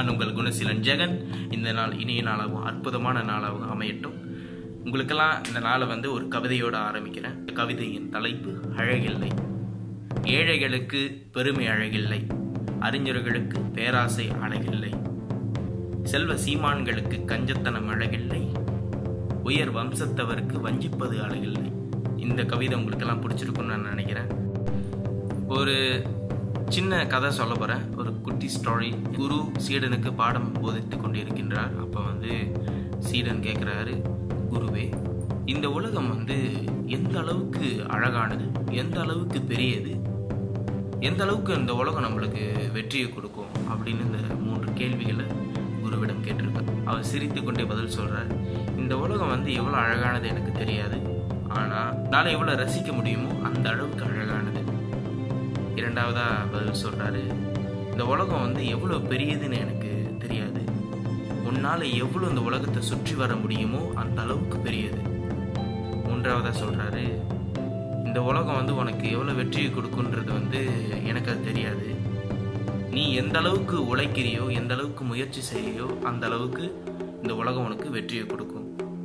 நான் உங்கள் குணசீலன் ஜெகன் இந்த நாள் இனிய நாளாகவும் அற்புதமான நாளாகவும் அமையட்டும் உங்களுக்கெல்லாம் இந்த நாளை வந்து ஒரு கவிதையோட ஆரம்பிக்கிறேன் இந்த கவிதையின் தலைப்பு அழகில்லை ஏழைகளுக்கு பெருமை அழகில்லை அறிஞர்களுக்கு பேராசை அழகில்லை செல்வ சீமான்களுக்கு கஞ்சத்தனம் அழகில்லை உயர் வம்சத்தவருக்கு வஞ்சிப்பது அழகில்லை இந்த கவிதை உங்களுக்கெல்லாம் பிடிச்சிருக்கும்னு நான் நினைக்கிறேன் ஒரு சின்ன கதை சொல்ல போகிறேன் ஒரு குட்டி ஸ்டோரி குரு சீடனுக்கு பாடம் போதித்து கொண்டிருக்கின்றார் அப்போ வந்து சீடன் கேட்குறாரு குருவே இந்த உலகம் வந்து எந்த அளவுக்கு அழகானது எந்த அளவுக்கு பெரியது எந்த அளவுக்கு இந்த உலகம் நம்மளுக்கு வெற்றியை கொடுக்கும் அப்படின்னு இந்த மூன்று கேள்விகளை குருவிடம் கேட்டிருக்கார் அவர் சிரித்து கொண்டே பதில் சொல்றார் இந்த உலகம் வந்து எவ்வளோ அழகானது எனக்கு தெரியாது ஆனால் நான் எவ்வளோ ரசிக்க முடியுமோ அந்த அளவுக்கு அழகானது இரண்டாவதா பதில் சொல்றாரு இந்த உலகம் வந்து எவ்வளோ பெரியதுன்னு எனக்கு தெரியாது உன்னால் எவ்வளோ இந்த உலகத்தை சுற்றி வர முடியுமோ அந்த அளவுக்கு பெரியது மூன்றாவதா சொல்றாரு இந்த உலகம் வந்து உனக்கு எவ்வளோ வெற்றியை கொடுக்குன்றது வந்து எனக்கு அது தெரியாது நீ எந்த அளவுக்கு உழைக்கிறியோ எந்த அளவுக்கு முயற்சி செய்யறியோ அந்த அளவுக்கு இந்த உலகம் உனக்கு வெற்றியை கொடுக்கும்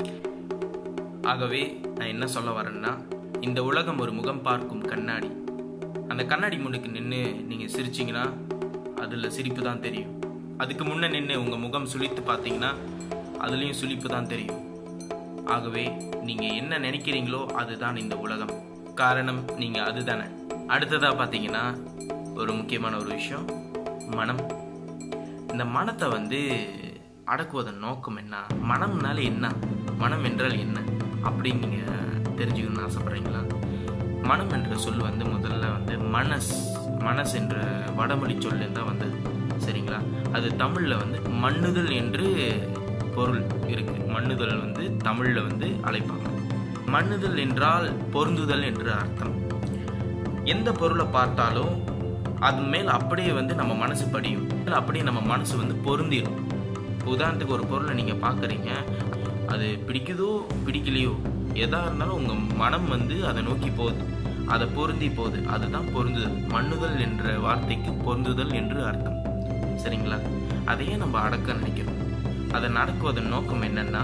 ஆகவே நான் என்ன சொல்ல வரேன்னா இந்த உலகம் ஒரு முகம் பார்க்கும் கண்ணாடி அந்த கண்ணாடி முன்னுக்கு நின்று நீங்கள் சிரிச்சிங்கன்னா அதில் சிரிப்பு தான் தெரியும் அதுக்கு முன்னே நின்று உங்கள் முகம் சுளித்து பார்த்தீங்கன்னா அதுலேயும் சுளிப்பு தான் தெரியும் ஆகவே நீங்கள் என்ன நினைக்கிறீங்களோ அதுதான் இந்த உலகம் காரணம் நீங்கள் அதுதானே அடுத்ததாக பார்த்தீங்கன்னா ஒரு முக்கியமான ஒரு விஷயம் மனம் இந்த மனத்தை வந்து அடக்குவதன் நோக்கம் என்ன மனம்னால என்ன மனம் என்றால் என்ன அப்படின்னு நீங்கள் தெரிஞ்சுக்கணும்னு ஆசைப்பட்றீங்களா மனம் என்ற சொல் வந்து முதல்ல வந்து மனஸ் மனஸ் என்ற வடமொழி சொல்ல தான் வந்தது சரிங்களா அது தமிழில் வந்து மண்ணுதல் என்று பொருள் இருக்கு மண்ணுதல் வந்து தமிழில் வந்து அழைப்பாங்க மண்ணுதல் என்றால் பொருந்துதல் என்று அர்த்தம் எந்த பொருளை பார்த்தாலும் அது மேல் அப்படியே வந்து நம்ம மனசு படியும் அப்படியே நம்ம மனசு வந்து பொருந்திடும் உதாரணத்துக்கு ஒரு பொருளை நீங்கள் பார்க்குறீங்க அது பிடிக்குதோ பிடிக்கலையோ எதா இருந்தாலும் உங்கள் மனம் வந்து அதை நோக்கி போகுது அதை பொருந்தி போகுது அதுதான் பொருந்துதல் மண்ணுதல் என்ற வார்த்தைக்கு பொருந்துதல் என்று அர்த்தம் சரிங்களா அதையே நம்ம அடக்க நினைக்கிறோம் அதை நடக்குவதன் நோக்கம் என்னன்னா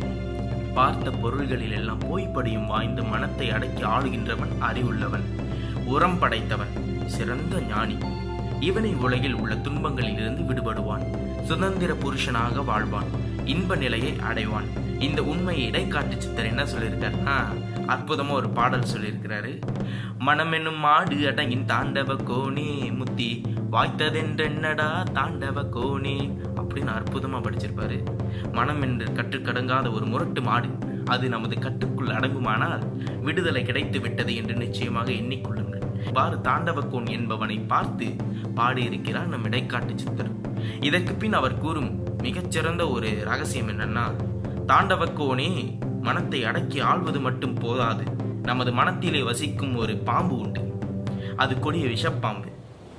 பார்த்த பொருள்களில் எல்லாம் போய்ப்படியும் வாய்ந்த மனத்தை அடக்கி ஆளுகின்றவன் அறிவுள்ளவன் உரம் படைத்தவன் சிறந்த ஞானி இவனை உலகில் உள்ள துன்பங்களிலிருந்து விடுபடுவான் சுதந்திர புருஷனாக வாழ்வான் இன்ப நிலையை அடைவான் இந்த உண்மையை இடைக்காட்டு சித்தர் என்ன சொல்லியிருக்காருன்னா அற்புதமா ஒரு பாடல் சொல்லியிருக்கிறாரு மனம் என்னும் மாடு அடங்கின் தாண்டவ கோணே முத்தி வாய்த்ததென்றென்னடா தாண்டவ கோணே அப்படின்னு அற்புதமா படிச்சிருப்பாரு மனம் என்று கட்டுக்கடங்காத ஒரு முரட்டு மாடு அது நமது கட்டுக்குள் அடங்குமானால் விடுதலை கிடைத்து விட்டது என்று நிச்சயமாக எண்ணிக்கொள்ளுங்கள் இவ்வாறு தாண்டவக்கோன் என்பவனை பார்த்து பாடியிருக்கிறார் நம் இடைக்காட்டு சித்தர் இதற்கு பின் அவர் கூறும் மிகச்சிறந்த ஒரு ரகசியம் என்னன்னா தாண்டவக்கோனே மனத்தை அடக்கி ஆள்வது மட்டும் போதாது நமது மனத்திலே வசிக்கும் ஒரு பாம்பு உண்டு அது கொடிய விஷப்பாம்பு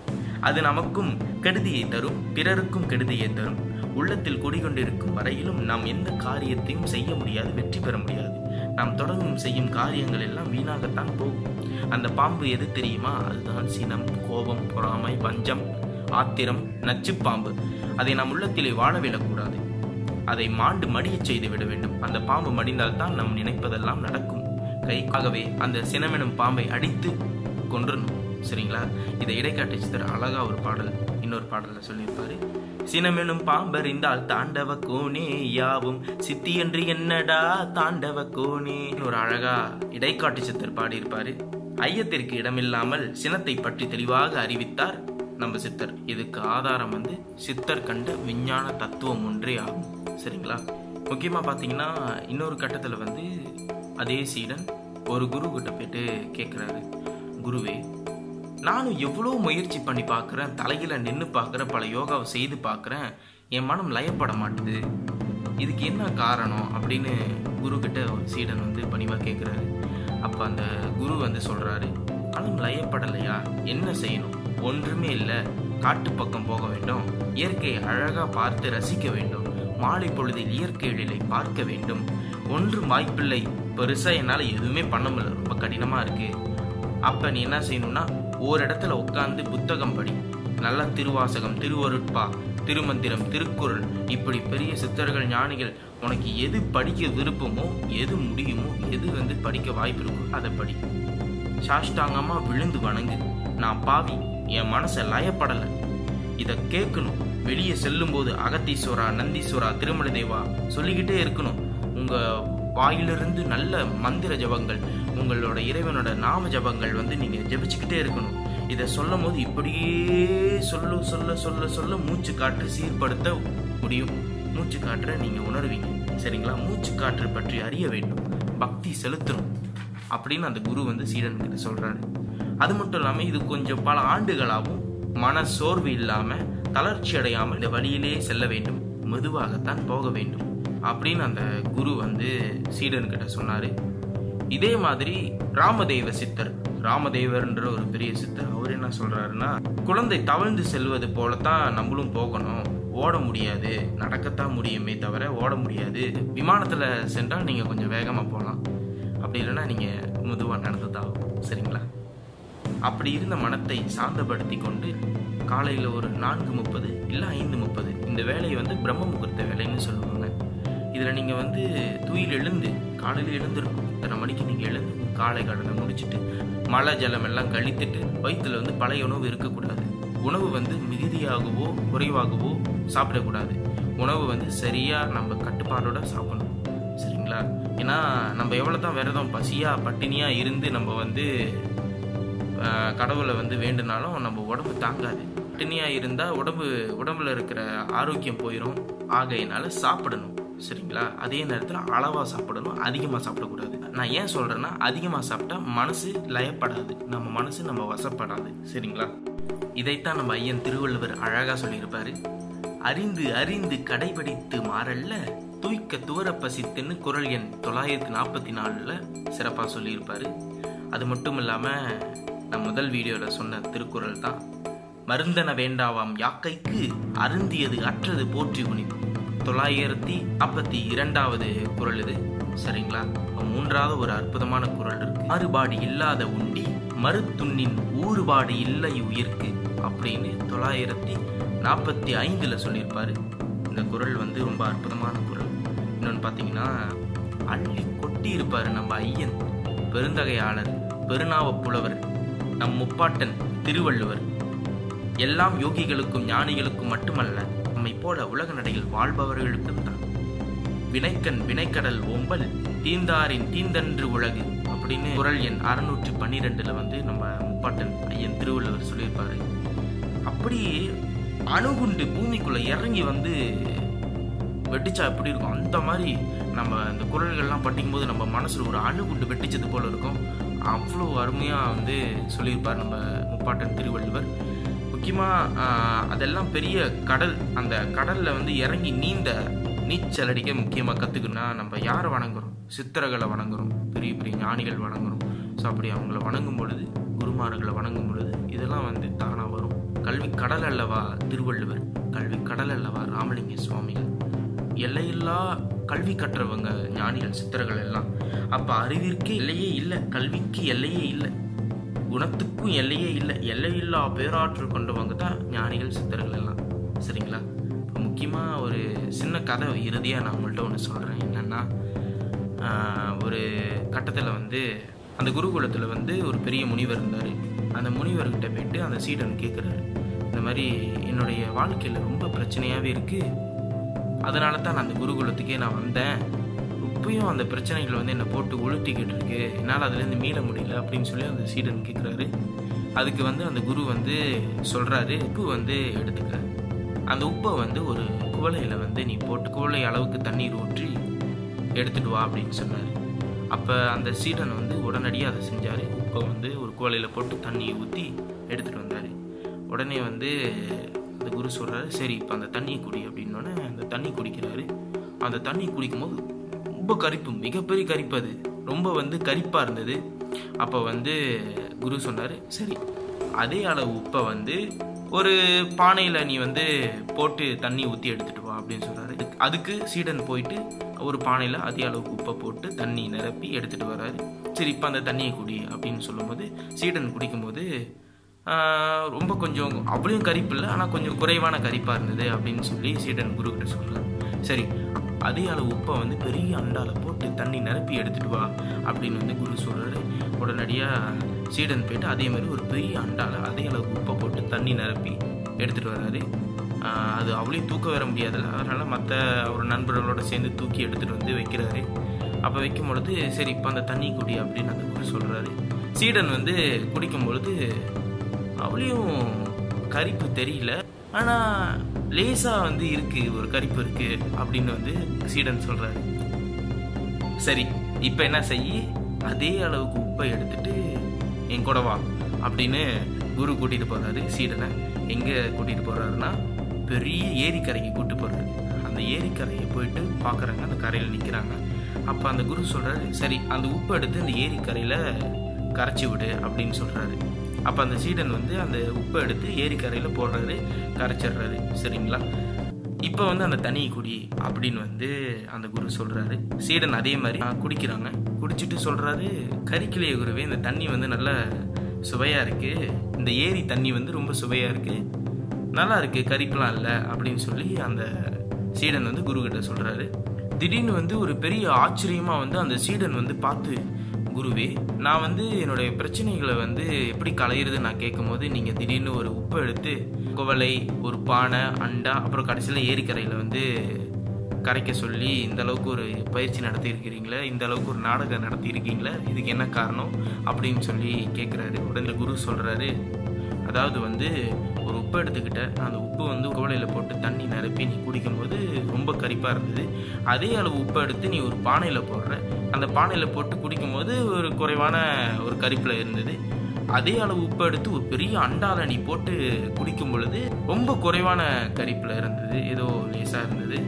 அது நமக்கும் கெடுதியை தரும் பிறருக்கும் கெடுதியை தரும் உள்ளத்தில் குடிகொண்டிருக்கும் வரையிலும் நாம் எந்த காரியத்தையும் செய்ய முடியாது வெற்றி பெற முடியாது நாம் தொடங்கும் செய்யும் காரியங்கள் எல்லாம் வீணாகத்தான் போகும் அந்த பாம்பு எது தெரியுமா அதுதான் சினம் கோபம் பொறாமை வஞ்சம் ஆத்திரம் நச்சு பாம்பு அதை நாம் உள்ளத்திலே வாழ விடக்கூடாது அதை மாண்டு மடியச் செய்து விட வேண்டும் அந்த பாம்பு மடிந்தால் தான் நாம் நினைப்பதெல்லாம் நடக்கும் கைக்காகவே அந்த சினமெனும் பாம்பை அடித்து கொன்றணும் சரிங்களா இதை இடைக்காட்டு சித்தர் அழகா ஒரு பாடல் இன்னொரு பாடல்ல சொல்லியிருப்பாரு சினமெனும் பாம்பறிந்தால் தாண்டவ கோனே யாவும் சித்தி என்று என்னடா தாண்டவ கோனே ஒரு அழகா இடைக்காட்டு சித்தர் பாடியிருப்பாரு ஐயத்திற்கு இடமில்லாமல் சினத்தை பற்றி தெளிவாக அறிவித்தார் நம்ம சித்தர் இதுக்கு ஆதாரம் வந்து சித்தர் கண்ட விஞ்ஞான தத்துவம் ஒன்றே ஆகும் சரிங்களா முக்கியமாக பார்த்தீங்கன்னா இன்னொரு கட்டத்தில் வந்து அதே சீடன் ஒரு குரு கிட்ட போயிட்டு கேட்குறாரு குருவே நானும் எவ்வளோ முயற்சி பண்ணி பார்க்குறேன் தலையில நின்று பார்க்குறேன் பல யோகாவை செய்து பார்க்குறேன் என் மனம் லயப்பட மாட்டுது இதுக்கு என்ன காரணம் அப்படின்னு குரு கிட்ட ஒரு சீடன் வந்து பணிவாக கேட்குறாரு அப்போ அந்த குரு வந்து சொல்கிறாரு மனம் லயப்படலையா என்ன செய்யணும் ஒன்றுமே இல்லை காட்டு பக்கம் போக வேண்டும் இயற்கையை அழகாக பார்த்து ரசிக்க வேண்டும் மாலை பொழுதில் இயற்கை எழிலை பார்க்க வேண்டும் ஒன்றும் வாய்ப்பில்லை பெருசா என்னால் எதுவுமே பண்ண முடியல ரொம்ப கடினமாக இருக்கு அப்ப நீ என்ன செய்யணும்னா ஒரு இடத்துல உட்காந்து புத்தகம் படி நல்லா திருவாசகம் திருவருட்பா திருமந்திரம் திருக்குறள் இப்படி பெரிய சித்தர்கள் ஞானிகள் உனக்கு எது படிக்க விருப்பமோ எது முடியுமோ எது வந்து படிக்க வாய்ப்பு இருக்கோ அதை படி சாஷ்டாங்கமா விழுந்து வணங்கு நான் பாவி என் மனசை லயப்படலை இதை கேட்கணும் வெளியே செல்லும்போது அகத்தீஸ்வரா நந்தீஸ்வரா திருமலை தேவா சொல்லிக்கிட்டே இருக்கணும் உங்க வாயிலிருந்து நல்ல மந்திர ஜபங்கள் உங்களோட இறைவனோட நாம ஜபங்கள் வந்து நீங்க ஜபிச்சுக்கிட்டே இருக்கணும் இதை சொல்லும் போது இப்படியே சொல்ல சொல்ல சொல்ல சொல்ல மூச்சு காற்று சீர்படுத்த முடியும் மூச்சு காற்றை நீங்க உணர்வீங்க சரிங்களா மூச்சு காற்று பற்றி அறிய வேண்டும் பக்தி செலுத்தணும் அப்படின்னு அந்த குரு வந்து சீடன் கிட்ட சொல்றாரு அது மட்டும் இல்லாம இது கொஞ்சம் பல ஆண்டுகளாகவும் மன சோர்வு இல்லாம தளர்ச்சி அடையாம இந்த வழியிலே செல்ல வேண்டும் மெதுவாகத்தான் போக வேண்டும் அப்படின்னு அந்த குரு வந்து சீடன் கிட்ட சொன்னாரு இதே மாதிரி ராமதேவ சித்தர் ராமதேவர்ன்ற ஒரு பெரிய சித்தர் அவர் என்ன சொல்றாருன்னா குழந்தை தவழ்ந்து செல்வது போலத்தான் நம்மளும் போகணும் ஓட முடியாது நடக்கத்தான் முடியுமே தவிர ஓட முடியாது விமானத்துல சென்றால் நீங்க கொஞ்சம் வேகமா போகலாம் அப்படி இல்லைன்னா நீங்க மெதுவா நடந்ததாகும் சரிங்களா அப்படி இருந்த மனத்தை சாந்தப்படுத்தி கொண்டு காலையில் ஒரு நான்கு முப்பது இல்லை ஐந்து முப்பது இந்த வேலையை வந்து பிரம்ம முகூர்த்த வேலைன்னு சொல்லுவாங்க இதில் நீங்கள் வந்து தூயில் எழுந்து காலையில் எழுந்திருக்கும் இத்தனை மணிக்கு நீங்கள் எழுந்து காலை கடனை முடிச்சுட்டு மழை ஜலம் எல்லாம் கழித்துட்டு வயிற்றுல வந்து பழைய உணவு இருக்கக்கூடாது உணவு வந்து மிகுதியாகவோ குறைவாகவோ சாப்பிடக்கூடாது உணவு வந்து சரியாக நம்ம கட்டுப்பாடோட சாப்பிடணும் சரிங்களா ஏன்னா நம்ம எவ்வளோ தான் விரதம் பசியாக பட்டினியாக இருந்து நம்ம வந்து ஆஹ், கடவுளை வந்து வேண்டுனாலும் நம்ம உடம்பு தாங்காது பட்டினியாக இருந்தால் உடம்பு உடம்புல இருக்கிற ஆரோக்கியம் போயிடும் ஆகையினால சாப்பிடணும் சரிங்களா அதே நேரத்தில் அளவாக சாப்பிடணும் அதிகமாக சாப்பிடக்கூடாது நான் ஏன் சொல்கிறேன்னா அதிகமாக சாப்பிட்டா மனசு லயப்படாது நம்ம மனசு நம்ம வசப்படாது சரிங்களா இதைத்தான் நம்ம ஐயன் திருவள்ளுவர் அழகாக சொல்லியிருப்பாரு அறிந்து அறிந்து கடைபிடித்து மாறல்ல தூய்க்க துவர பசித்துன்னு குரல் எண் தொள்ளாயிரத்தி நாற்பத்தி நாலில் சிறப்பாக சொல்லியிருப்பாரு அது மட்டும் இல்லாமல் நான் முதல் வீடியோவில் சொன்ன திருக்குறள் தான் மருந்தன வேண்டாவாம் யாக்கைக்கு அருந்தியது அற்றது போற்றி உனிது தொள்ளாயிரத்தி நாற்பத்தி இரண்டாவது குறள் இது சரிங்களா இப்ப மூன்றாவது ஒரு அற்புதமான குறள் இருக்கு மாறுபாடு இல்லாத உண்டி மறுத்துண்ணின் ஊறுபாடு இல்லை உயிர்க்கு அப்படின்னு தொள்ளாயிரத்தி நாற்பத்தி ஐந்துல சொல்லியிருப்பாரு இந்த குறள் வந்து ரொம்ப அற்புதமான குறள் இன்னொன்று பார்த்தீங்கன்னா அள்ளி கொட்டி இருப்பாரு நம்ம ஐயன் பெருந்தகையாளர் பெருநாவ புலவர் நம் முப்பாட்டன் திருவள்ளுவர் எல்லாம் யோகிகளுக்கும் ஞானிகளுக்கும் மட்டுமல்ல நம்மை போல உலக நடையில் வாழ்பவர்களுக்கும் தான் வினைக்கண் வினைக்கடல் ஓம்பல் தீந்தாரின் தீந்தன்று உலகு அப்படின்னு குரல் எண் அறுநூற்றி பன்னிரெண்டுல வந்து நம்ம முப்பாட்டன் ஐயன் திருவள்ளுவர் சொல்லியிருப்பாரு அப்படி அணுகுண்டு பூமிக்குள்ள இறங்கி வந்து வெட்டிச்சா எப்படி இருக்கும் அந்த மாதிரி நம்ம இந்த குரல்கள்லாம் படிக்கும்போது நம்ம மனசுல ஒரு அணுகுண்டு வெட்டிச்சது போல இருக்கும் அவ்வளோ அருமையாக வந்து சொல்லியிருப்பார் நம்ம முப்பாட்டன் திருவள்ளுவர் முக்கியமாக அதெல்லாம் பெரிய கடல் அந்த கடலில் வந்து இறங்கி நீந்த நீச்சல் அடிக்க முக்கியமாக கற்றுக்குன்னா நம்ம யாரை வணங்குறோம் சித்தர்களை வணங்குறோம் பெரிய பெரிய ஞானிகள் வணங்குறோம் ஸோ அப்படி அவங்கள வணங்கும் பொழுது குருமார்களை வணங்கும் பொழுது இதெல்லாம் வந்து தானாக வரும் கல்வி கடல் அல்லவா திருவள்ளுவர் கல்வி கடல் அல்லவா ராமலிங்க சுவாமிகள் எல்லையில்லா கல்வி கற்றவங்க ஞானிகள் சித்தர்கள் எல்லாம் அப்ப அறிவிற்கு எல்லையே இல்லை கல்விக்கு எல்லையே இல்லை குணத்துக்கும் எல்லையே இல்லை எல்லையில்லா பேராற்றல் கொண்டவங்க தான் ஞானிகள் சித்தர்கள் எல்லாம் சரிங்களா இப்போ முக்கியமாக ஒரு சின்ன கதை இறுதியாக நான் உங்கள்கிட்ட ஒன்று சொல்கிறேன் என்னென்னா ஒரு கட்டத்தில் வந்து அந்த குருகுலத்தில் வந்து ஒரு பெரிய முனிவர் இருந்தார் அந்த முனிவர்கிட்ட போயிட்டு அந்த சீடன் கேட்குறாரு இந்த மாதிரி என்னுடைய வாழ்க்கையில் ரொம்ப பிரச்சனையாகவே இருக்குது அதனால தான் நான் அந்த குருகுலத்துக்கே நான் வந்தேன் இப்பயும் அந்த பிரச்சனைகள் வந்து என்னை போட்டு உளுத்திக்கிட்டு இருக்கு என்னால் அதுலேருந்து மீள முடியல அப்படின்னு சொல்லி அந்த சீடன் கேட்குறாரு அதுக்கு வந்து அந்த குரு வந்து சொல்கிறாரு உப்பு வந்து எடுத்துக்க அந்த உப்பை வந்து ஒரு குவளையில் வந்து நீ போட்டு குவளை அளவுக்கு தண்ணீர் ஊற்றி எடுத்துட்டு வா அப்படின்னு சொன்னார் அப்போ அந்த சீடன் வந்து உடனடியாக அதை செஞ்சார் உப்பை வந்து ஒரு குவளையில் போட்டு தண்ணியை ஊற்றி எடுத்துகிட்டு வந்தார் உடனே வந்து அந்த குரு சொல்கிறாரு சரி இப்போ அந்த தண்ணியை குடி அப்படின்னோடனே அந்த தண்ணி குடிக்கிறாரு அந்த தண்ணி குடிக்கும்போது ரொம்ப கரிப்பு மிகப்பெரிய கரிப்பு அது ரொம்ப வந்து கரிப்பாக இருந்தது அப்போ வந்து குரு சொன்னார் சரி அதே அளவு உப்பை வந்து ஒரு பானையில் நீ வந்து போட்டு தண்ணி ஊற்றி எடுத்துட்டு வா அப்படின்னு சொல்கிறாரு அதுக்கு சீடன் போயிட்டு ஒரு பானையில் அதே அளவுக்கு உப்பை போட்டு தண்ணி நிரப்பி எடுத்துகிட்டு வர்றாரு சரி இப்போ அந்த தண்ணியை குடி அப்படின்னு சொல்லும்போது சீடன் குடிக்கும்போது ஆஹ், ரொம்ப கொஞ்சம் அவ்வளோ கரிப்பு இல்லை ஆனால் கொஞ்சம் குறைவான கரிப்பாக இருந்தது அப்படின்னு சொல்லி சீடன் குரு கிட்ட சொல்கிறார் சரி அதே அளவு உப்பை வந்து பெரிய அண்டால போட்டு தண்ணி நிரப்பி எடுத்துட்டு வா அப்படின்னு வந்து குரு சொல்கிறாரு உடனடியாக சீடன் போயிட்டு அதே மாதிரி ஒரு பெரிய அண்டால அதே அளவு உப்பை போட்டு தண்ணி நிரப்பி எடுத்துகிட்டு வர்றாரு ஆஹ் அது அவ்வளோ தூக்க வர முடியாதுல்ல அதனால் மற்ற ஒரு நண்பர்களோட சேர்ந்து தூக்கி எடுத்துகிட்டு வந்து வைக்கிறாரு அப்போ வைக்கும் பொழுது சரி இப்போ அந்த தண்ணி குடி அப்படின்னு அந்த குரு சொல்கிறாரு சீடன் வந்து குடிக்கும் பொழுது அவ்வளையும் கரிப்பு தெரியல ஆனால் லேசாக வந்து இருக்கு ஒரு கரிப்பு இருக்கு அப்படின்னு வந்து சீடன் சொல்கிறாரு சரி இப்போ என்ன செய்யி அதே அளவுக்கு உப்பை எடுத்துட்டு என் கூட வா அப்படின்னு குரு கூட்டிட்டு போறாரு சீடனை எங்க கூட்டிட்டு போறாருன்னா பெரிய ஏரிக்கரைக்கு கூட்டு போறாரு அந்த ஏரிக்கரையை போயிட்டு பார்க்கறாங்க அந்த கரையில் நிற்கிறாங்க அப்போ அந்த குரு சொல்றாரு சரி அந்த உப்பை எடுத்து இந்த ஏரிக்கரையில கரைச்சி விடு அப்படின்னு சொல்றாரு அப்போ அந்த சீடன் வந்து அந்த உப்பை எடுத்து ஏரிக்கரையில் போடுறாரு கரைச்சிடுறாரு சரிங்களா இப்போ வந்து அந்த தண்ணி குடி அப்படின்னு வந்து அந்த குரு சொல்றாரு சீடன் அதே மாதிரி ஆ, குடிக்கிறாங்க குடிச்சிட்டு சொல்றாரு கறிக்கிளைய குருவே இந்த தண்ணி வந்து நல்ல சுவையா இருக்கு இந்த ஏரி தண்ணி வந்து ரொம்ப சுவையா இருக்கு நல்லா இருக்கு கறிப்பெல்லாம் இல்லை அப்படின்னு சொல்லி அந்த சீடன் வந்து குரு கிட்ட சொல்றாரு திடீர்னு வந்து ஒரு பெரிய ஆச்சரியமா வந்து அந்த சீடன் வந்து பார்த்து குருவே நான் வந்து என்னுடைய பிரச்சனைகளை வந்து எப்படி களையிறது நான் கேட்கும்போது நீங்கள் திடீர்னு ஒரு உப்பை எடுத்து குவளை ஒரு பானை அண்டா அப்புறம் கடைசியில் ஏரிக்கரையில் வந்து கரைக்க சொல்லி இந்த அளவுக்கு ஒரு பயிற்சி நடத்தி இருக்கிறீங்களே இந்த அளவுக்கு ஒரு நாடகம் நடத்தி இருக்கீங்களே இதுக்கு என்ன காரணம் அப்படின்னு சொல்லி கேட்குறாரு உடனே குரு சொல்கிறாரு அதாவது வந்து ஒரு உப்பு எடுத்துக்கிட்ட அந்த உப்பு வந்து குவளையில் போட்டு தண்ணி நிரப்பி நீ குடிக்கும்போது ரொம்ப கரிப்பாக இருந்தது அதே அளவு உப்பை எடுத்து நீ ஒரு பானையில் போடுற அந்த பானையில் போட்டு குடிக்கும்போது ஒரு குறைவான ஒரு கரிப்பில் இருந்தது அதே அளவு உப்பு எடுத்து ஒரு பெரிய அண்டால நீ போட்டு குடிக்கும் பொழுது ரொம்ப குறைவான கரிப்பில் இருந்தது ஏதோ லேசாக இருந்தது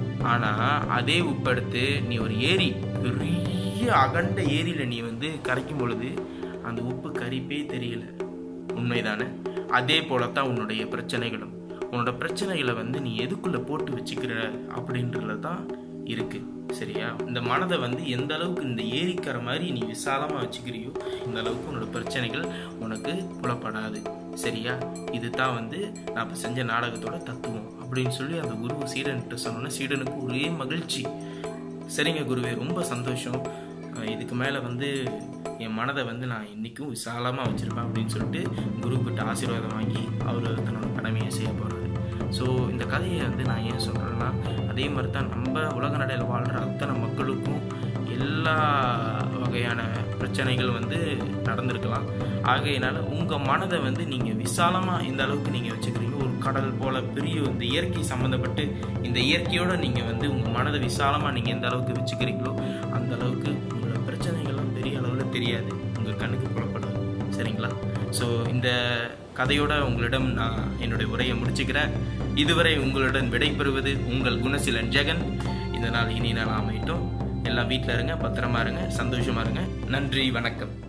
ஆனால் அதே உப்பு எடுத்து நீ ஒரு ஏரி பெரிய அகண்ட ஏரியில் நீ வந்து கரைக்கும் பொழுது அந்த உப்பு கரிப்பே தெரியல உண்மைதானே அதே போலத்தான் உன்னுடைய பிரச்சனைகளும் உன்னோட பிரச்சனைகளை வந்து நீ எதுக்குள்ள போட்டு வச்சுக்கிற அப்படின்றதுல தான் இருக்கு சரியா இந்த மனதை வந்து எந்த அளவுக்கு இந்த ஏரிக்கரை மாதிரி நீ விசாலமா வச்சுக்கிறியோ இந்த அளவுக்கு உன்னோட பிரச்சனைகள் உனக்கு புலப்படாது சரியா இதுதான் வந்து நான் இப்போ செஞ்ச நாடகத்தோட தத்துவம் அப்படின்னு சொல்லி அந்த குரு சீடன்கிட்ட சொன்னோன்னே சீடனுக்கு ஒரே மகிழ்ச்சி சரிங்க குருவே ரொம்ப சந்தோஷம் அஹ் இதுக்கு மேலே வந்து என் மனதை வந்து நான் இன்றைக்கும் விசாலமாக வச்சுருப்பேன் அப்படின்னு சொல்லிட்டு குருக்கிட்ட ஆசீர்வாதம் வாங்கி அவர் தன்னோட கடமையை செய்ய போகிறாரு ஸோ இந்த கதையை வந்து நான் ஏன் சொல்கிறேன்னா அதே மாதிரி தான் நம்ம உலக நடையில் வாழ்கிற அத்தனை மக்களுக்கும் எல்லா வகையான பிரச்சனைகள் வந்து நடந்திருக்கலாம் ஆகையினால உங்கள் மனதை வந்து நீங்கள் விசாலமாக இந்த அளவுக்கு நீங்கள் வச்சுக்கிறீங்க ஒரு கடல் போல பெரிய இந்த இயற்கை சம்மந்தப்பட்டு இந்த இயற்கையோட நீங்கள் வந்து உங்கள் மனதை விசாலமாக நீங்கள் எந்த அளவுக்கு வச்சுக்கிறீங்களோ அந்த அளவுக்கு உங்களோட பிரச்சனைகள்லாம் பெரிய அளவில் தெரியாது உங்கள் கண்ணுக்கு புலப்படாது சரிங்களா ஸோ இந்த கதையோட உங்களிடம் நான் என்னுடைய உரையை முடிச்சுக்கிறேன் இதுவரை உங்களுடன் விடைபெறுவது உங்கள் குணசீலன் ஜெகன் இந்த நாள் இனி நாள் அமையட்டும் எல்லாம் வீட்டில் இருங்க பத்திரமா இருங்க சந்தோஷமா இருங்க நன்றி வணக்கம்